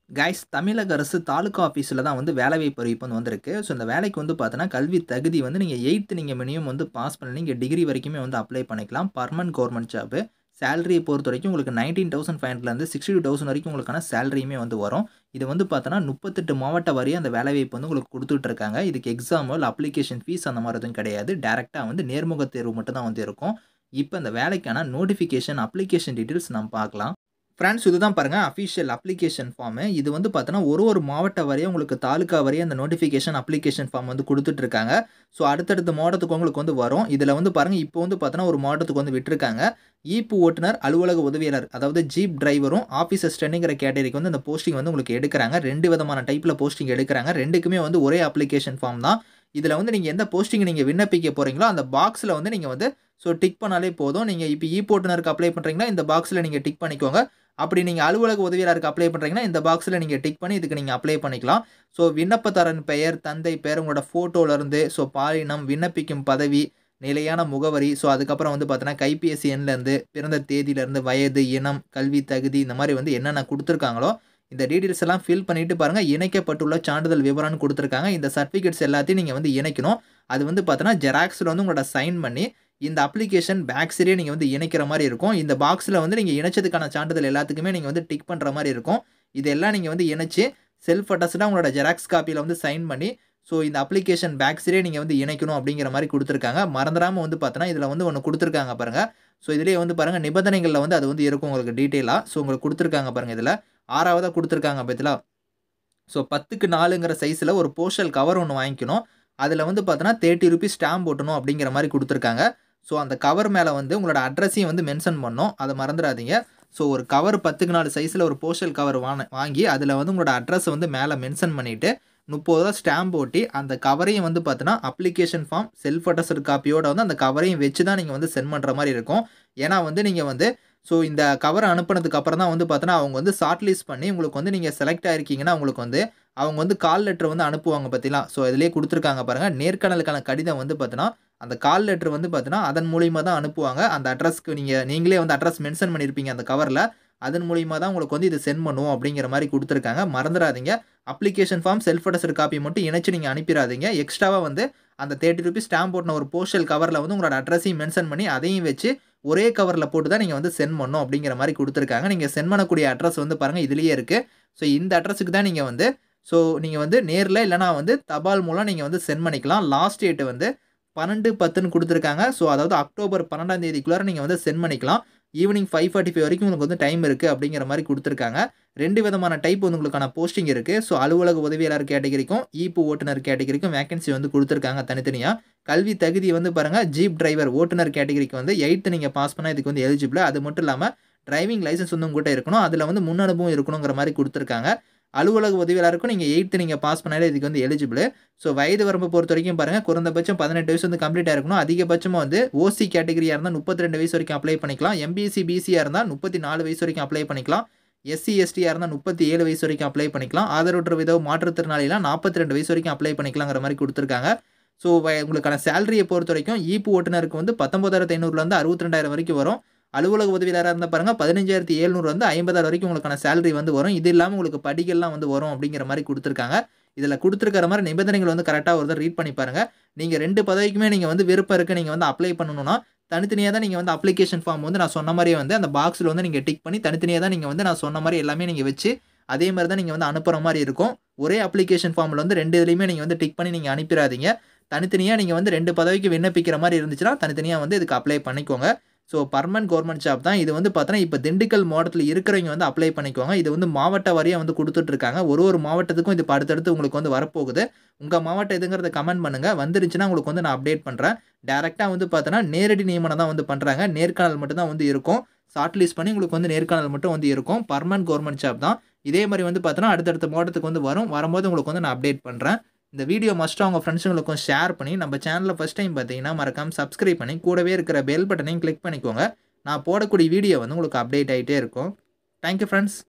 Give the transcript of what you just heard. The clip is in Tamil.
கைஸ் தமிழக அரசு தாலுகா ஆஃபீஸில் தான் வந்து வேலைவாய்ப்பு அறிவிப்பு வந்து வந்திருக்கு ஸோ இந்த வேலைக்கு வந்து பார்த்தோன்னா கல்வி தகுதி வந்து நீங்கள் எயித்து நீங்கள் மினிமம் வந்து பாஸ் பண்ணி நீங்கள் டிகிரி வரைக்குமே வந்து அப்ளை பண்ணிக்கலாம் பர்மனன்ட் கவர்மெண்ட் ஜாப்பு சேலரியை பொறுத்த வரைக்கும் உங்களுக்கு நைன்டீன் தௌசண்ட் ஃபைவ் ஹண்ட்ரட்லேருந்து சிக்ஸ்டி டூ தௌசண்ட் வரைக்கும் உங்களுக்கான சேலரியுமே வந்து வரும் இது வந்து பார்த்தோன்னா முப்பத்தெட்டு மாவட்ட வரையும் அந்த வேலைவாய்ப்பு வந்து உங்களுக்கு கொடுத்துட்டு இருக்காங்க இதுக்கு எக்ஸாமோ இல்லை அப்ளிகேஷன் ஃபீஸ் அந்த மாதிரி எதுவும் கிடையாது டேரெக்டாக வந்து நேர்முக தேர்வு மட்டும் தான் வந்து இருக்கும் இப்போ இந்த வேலைக்கான நோட்டிஃபிகேஷன் அப்ளிகேஷன் டீட்டெயில்ஸ் நம்ம பார்க்கலாம் ஃப்ரெண்ட்ஸ் இதுதான் பாருங்கள் அஃபிஷியல் அப்ளிகேஷன் ஃபார்மு இது வந்து பார்த்தோன்னா ஒரு ஒரு மாவட்ட வரையும் உங்களுக்கு தாலுக்கா வரையும் அந்த நோட்டிஃபிகேஷன் அப்ளிகேஷன் ஃபார்ம் வந்து கொடுத்துட்ருக்காங்க ஸோ அடுத்தடுத்த மாவட்டத்துக்கு உங்களுக்கு வந்து வரும் இதில் வந்து பாருங்கள் இப்போ வந்து பார்த்தோன்னா ஒரு மாவட்டத்துக்கு வந்து விட்டுருக்காங்க ஈப்பு ஓட்டுநர் அலுவலக உதவியாளர் அதாவது ஜீப் டிரைவரும் ஆஃபீஸ் அசிஸ்டன்ட்டுங்கிற கேட்டகரிக்கு வந்து இந்த போஸ்டிங் வந்து உங்களுக்கு எடுக்கிறாங்க ரெண்டு விதமான டைப்பில் போஸ்டிங் எடுக்கிறாங்க ரெண்டுக்குமே வந்து ஒரே அப்ளிகேஷன் ஃபார்ம் தான் இதில் வந்து நீங்கள் எந்த போஸ்டிங் நீங்கள் விண்ணப்பிக்க போகிறீங்களோ அந்த பாக்ஸில் வந்து நீங்கள் வந்து ஸோ டிக் பண்ணாலே போதும் நீங்கள் இப்போ இ போட்டுனருக்கு அப்ளை பண்ணுறீங்கன்னா இந்த பாக்ஸில் நீங்கள் டிக் பண்ணிக்கோங்க அப்படி நீங்கள் அலுவலக உதவியாளருக்கு அப்ளை பண்ணுறீங்கன்னா இந்த பாக்ஸில் நீங்கள் டிக் பண்ணி இதுக்கு நீங்கள் அப்ளை பண்ணிக்கலாம் ஸோ விண்ணப்பதாரன் பெயர் தந்தை பெயர் உங்களோட ஃபோட்டோலேருந்து ஸோ பாலினம் விண்ணப்பிக்கும் பதவி நிலையான முகவரி ஸோ அதுக்கப்புறம் வந்து பார்த்தோன்னா கைபேசி எண்லேருந்து பிறந்த தேதியிலேருந்து வயது இனம் கல்வி தகுதி இந்த மாதிரி வந்து என்னென்ன கொடுத்துருக்காங்களோ இந்த டீட்டெயில்ஸ் எல்லாம் ஃபில் பண்ணிவிட்டு பாருங்கள் இணைக்கப்பட்டுள்ள சான்றிதழ் விவரம்னு கொடுத்துருக்காங்க இந்த சர்டிஃபிகேட்ஸ் எல்லாத்தையும் நீங்கள் வந்து இணைக்கணும் அது வந்து பார்த்தோன்னா ஜெராக்ஸில் வந்து உங்களோட சைன் பண்ணி இந்த அப்ளிகேஷன் பேக் சைடே நீங்கள் வந்து இணைக்கிற மாதிரி இருக்கும் இந்த பாக்ஸில் வந்து நீங்கள் இணைச்சதுக்கான சான்றிதழ் எல்லாத்துக்குமே நீங்கள் வந்து டிக் பண்ணுற மாதிரி இருக்கும் இதெல்லாம் நீங்கள் வந்து இணைச்சி செல்ஃப் அட்டஸ்டாக உங்களோட ஜெராக்ஸ் காப்பியில் வந்து சைன் பண்ணி ஸோ இந்த அப்ளிகேஷன் பேக் சைடே நீங்கள் வந்து இணைக்கணும் அப்படிங்கிற மாதிரி கொடுத்துருக்காங்க மறந்துடாமல் வந்து பார்த்தோன்னா இதில் வந்து ஒன்று கொடுத்துருக்காங்க பாருங்கள் ஸோ இதிலே வந்து பாருங்கள் நிபந்தனைகளில் வந்து அது வந்து இருக்கும் உங்களுக்கு டீட்டெயிலாக ஸோ உங்களுக்கு கொடுத்துருக்காங்க பாருங்கள் இதில் ஆறாவதாக கொடுத்துருக்காங்க பார்த்தீங்களா ஸோ பத்துக்கு நாலுங்கிற சைஸில் ஒரு போஸ்டல் கவர் ஒன்று வாங்கிக்கணும் அதில் வந்து பார்த்தோன்னா தேர்ட்டி ருபீஸ் ஸ்டாம்ப் போட்டணும் அப்படிங்கிற மாதிரி கொடுத்துருக்காங்க ஸோ அந்த கவர் மேலே வந்து உங்களோட அட்ரஸையும் வந்து மென்ஷன் பண்ணோம் அதை மறந்துடாதீங்க ஸோ ஒரு கவர் பத்துக்கு நாலு சைஸில் ஒரு போஸ்டல் கவர் வாங்க வாங்கி அதில் வந்து உங்களோட அட்ரஸை வந்து மேலே மென்ஷன் பண்ணிவிட்டு முப்பது ரூபா ஸ்டாம்ப் ஓட்டி அந்த கவரையும் வந்து பார்த்தீங்கன்னா அப்ளிகேஷன் ஃபார்ம் செல்ஃப் அட்டஸ்டட் காப்பியோட வந்து அந்த கவரையும் வச்சு தான் நீங்கள் வந்து சென்ட் பண்ணுற மாதிரி இருக்கும் ஏன்னா வந்து நீங்கள் வந்து ஸோ இந்த கவரை அனுப்புனதுக்கு அப்புறம் தான் வந்து பார்த்தோன்னா அவங்க வந்து ஷார்ட் லிஸ்ட் பண்ணி உங்களுக்கு வந்து நீங்கள் செலக்ட் ஆகிருக்கீங்கன்னா உங்களுக்கு வந்து அவங்க வந்து கால் லெட்டர் வந்து அனுப்புவாங்க பார்த்தீங்களா ஸோ இதிலே கொடுத்துருக்காங்க பாருங்கள் நேர்காணலுக்கான கடிதம் வந்து பார்த்தீங்கன்னா அந்த கால் லெட்டர் வந்து பார்த்தீங்கன்னா அதன் மூலியமாக தான் அனுப்புவாங்க அந்த அட்ரஸ்க்கு நீங்கள் நீங்களே வந்து அட்ரஸ் மென்ஷன் பண்ணியிருப்பீங்க அந்த கவரில் அதன் மூலியமாக தான் உங்களுக்கு வந்து இது சென்ட் பண்ணுவோம் அப்படிங்கிற மாதிரி கொடுத்துருக்காங்க மறந்துடாதீங்க application form self attested copy மட்டும் இணைச்சு நீங்கள் அனுப்பிடாதீங்க எக்ஸ்ட்ராவாக வந்து அந்த தேர்ட்டி ருபீஸ் ஸ்டாம்ப் போட்டின ஒரு போஸ்டல் கவரில் வந்து உங்களோட அட்ரஸையும் மென்ஷன் பண்ணி அதையும் வச்சு ஒரே கவரில் போட்டு தான் நீங்கள் வந்து சென்ட் பண்ணணும் அப்படிங்கிற மாதிரி கொடுத்துருக்காங்க நீங்கள் சென்ட் பண்ணக்கூடிய அட்ரஸ் வந்து பாருங்கள் இதுலேயே இருக்குது ஸோ இந்த அட்ரஸுக்கு தான் நீங்கள் வந்து ஸோ நீங்கள் வந்து நேரில் இல்லைனா வந்து தபால் மூலம் நீங்கள் வந்து சென்ட் பண்ணிக்கலாம் லாஸ்ட் டேட்டு வந்து பன்னெண்டு பத்துன்னு கொடுத்துருக்காங்க ஸோ அதாவது அக்டோபர் பன்னெண்டாம் தேதிக்குள்ளார நீங்கள் வந்து சென்ட் பண்ணிக்கலாம் ஈவினிங் ஃபைவ் ஃபார்ட்டி ஃபைவ் வரைக்கும் உங்களுக்கு வந்து டைம் இருக்குது அப்படிங்கிற மாதிரி கொடுத்துருக்காங்க ரெண்டு விதமான டைப் வந்து உங்களுக்கான போஸ்டிங் இருக்குது ஸோ அலுவலக உதவியாளர் கேட்டகரிக்கும் ஈப்பு ஓட்டுநர் கேட்டகரிக்கும் வேகன்சி வந்து கொடுத்துருக்காங்க தனித்தனியாக கல்வி தகுதி வந்து பாருங்கள் ஜீப் டிரைவர் ஓட்டுநர் கேட்டகரிக்கு வந்து எயித்து நீங்கள் பாஸ் பண்ணால் இதுக்கு வந்து எலிஜிபிள் அது மட்டும் இல்லாமல் டிரைவிங் லைசன்ஸ் வந்து உங்கள்கிட்ட இருக்கணும் அதில் வந்து முன் அனுபவம் இருக்கணுங்கிற மாதிரி கொடுத்துருக்காங்க அலுவலக உதவியாளருக்கும் நீங்கள் எயித்து நீங்கள் பாஸ் பண்ணாலே இதுக்கு வந்து எலிஜிபிள் ஸோ வயது வரம்பு பொறுத்த வரைக்கும் பாருங்கள் குறைந்தபட்சம் பதினெட்டு வயசு வந்து கம்ப்ளீட் ஆயிருக்கணும் அதிகபட்சமாக வந்து ஓசி கேட்டகரியாக இருந்தால் முப்பத்தி ரெண்டு வயசு வரைக்கும் அப்ளை பண்ணிக்கலாம் எம்பிசி பிசியாக இருந்தால் முப்பத்தி நாலு வயசு வரைக்கும் அப்ளை பண்ணிக்கலாம் எஸ்சி எஸ்டியாக இருந்தால் முப்பத்தி ஏழு வயசு வரைக்கும் அப்ளை பண்ணிக்கலாம் ஆதரவற்ற விதவ மாற்றுத்திறனாளிலாம் நாற்பத்தி ரெண்டு வயசு வரைக்கும் அப்ளை பண்ணிக்கலாங்கிற மாதிரி கொடுத்துருக்காங்க ஸோ உங்களுக்கான சேலரியை பொறுத்த வரைக்கும் ஈப்பு ஓட்டுநருக்கு வந்து பத்தொம்பதாயிரத்து ஐநூறுலேருந்து அறுபத்தி ரெண்டாயிரம் வரைக்கும் வரும் அலுவலக உதவியாளராக இருந்தால் பாருங்கள் பதினஞ்சாயிரத்தி எழுநூறு வந்து ஐம்பதாயிரம் வரைக்கும் உங்களுக்கான சேலரி வந்து வரும் இது இல்லாமல் உங்களுக்கு படிகள்லாம் வந்து வரும் அப்படிங்கிற மாதிரி கொடுத்துருக்காங்க இதில் கொடுத்துருக்கிற மாதிரி நிபந்தனைகள் வந்து கரெக்டாக ஒரு தான் ரீட் பண்ணி பாருங்கள் நீங்கள் ரெண்டு பதவிக்குமே நீங்கள் வந்து விருப்பம் இருக்குது நீங்கள் வந்து அப்ளை பண்ணணும்னா தனித்தனியாக தான் நீங்கள் வந்து அப்ளிகேஷன் ஃபார்ம் வந்து நான் சொன்ன மாதிரியே வந்து அந்த பாக்ஸில் வந்து நீங்கள் டிக் பண்ணி தனித்தனியாக தான் நீங்கள் வந்து நான் சொன்ன மாதிரி எல்லாமே நீங்கள் வச்சு அதே மாதிரி தான் நீங்கள் வந்து அனுப்புகிற மாதிரி இருக்கும் ஒரே அப்ளிகேஷன் ஃபார்மில் வந்து ரெண்டு இதுலையுமே நீங்கள் வந்து டிக் பண்ணி நீங்கள் அனுப்பிடாதீங்க தனித்தனியாக நீங்கள் வந்து ரெண்டு பதவிக்கு விண்ணப்பிக்கிற மாதிரி இருந்துச்சுன்னா தனித்தனியாக வந்து இதுக்கு அப்ளை பண்ணிக்கோங்க ஸோ பர்மனன்ட் கவர்மெண்ட் ஜாப் தான் இது வந்து பார்த்தோன்னா இப்போ திண்டுக்கல் மாவட்டத்தில் இருக்கிறவங்க வந்து அப்ளை பண்ணிக்கோங்க இது வந்து மாவட்ட வாரியாக வந்து கொடுத்துட்ருக்காங்க ஒரு ஒரு மாவட்டத்துக்கும் இது அடுத்தடுத்து உங்களுக்கு வந்து வரப்போகுது உங்கள் மாவட்டம் எதுங்கிறத கமெண்ட் பண்ணுங்கள் வந்துருச்சுன்னா உங்களுக்கு வந்து நான் அப்டேட் பண்ணுறேன் டேரெக்டாக வந்து பார்த்தோன்னா நேரடி நியமனம் தான் வந்து பண்ணுறாங்க நேர்காணல் மட்டும் தான் வந்து இருக்கும் ஷார்ட் லிஸ்ட் பண்ணி உங்களுக்கு வந்து நேர்காணல் மட்டும் வந்து இருக்கும் பர்மனன்ட் கவர்மெண்ட் ஜாப் தான் இதே மாதிரி வந்து பார்த்தோன்னா அடுத்தடுத்த மாவட்டத்துக்கு வந்து வரும் வரும்போது உங்களுக்கு வந்து நான் அப்டேட் பண்ணுறேன் இந்த வீடியோ மஸ்ட்டு அவங்க ஃப்ரெண்ட்ஸுங்களுக்கும் ஷேர் பண்ணி நம்ம சேனலில் ஃபஸ்ட் டைம் பார்த்தீங்கன்னா மறக்காமல் சப்ஸ்கிரைப் பண்ணி கூடவே இருக்கிற பெல் பட்டனையும் கிளிக் பண்ணிக்கோங்க நான் போடக்கூடிய வீடியோ வந்து உங்களுக்கு அப்டேட் ஆகிட்டே இருக்கும் தேங்க்யூ ஃப்ரெண்ட்ஸ்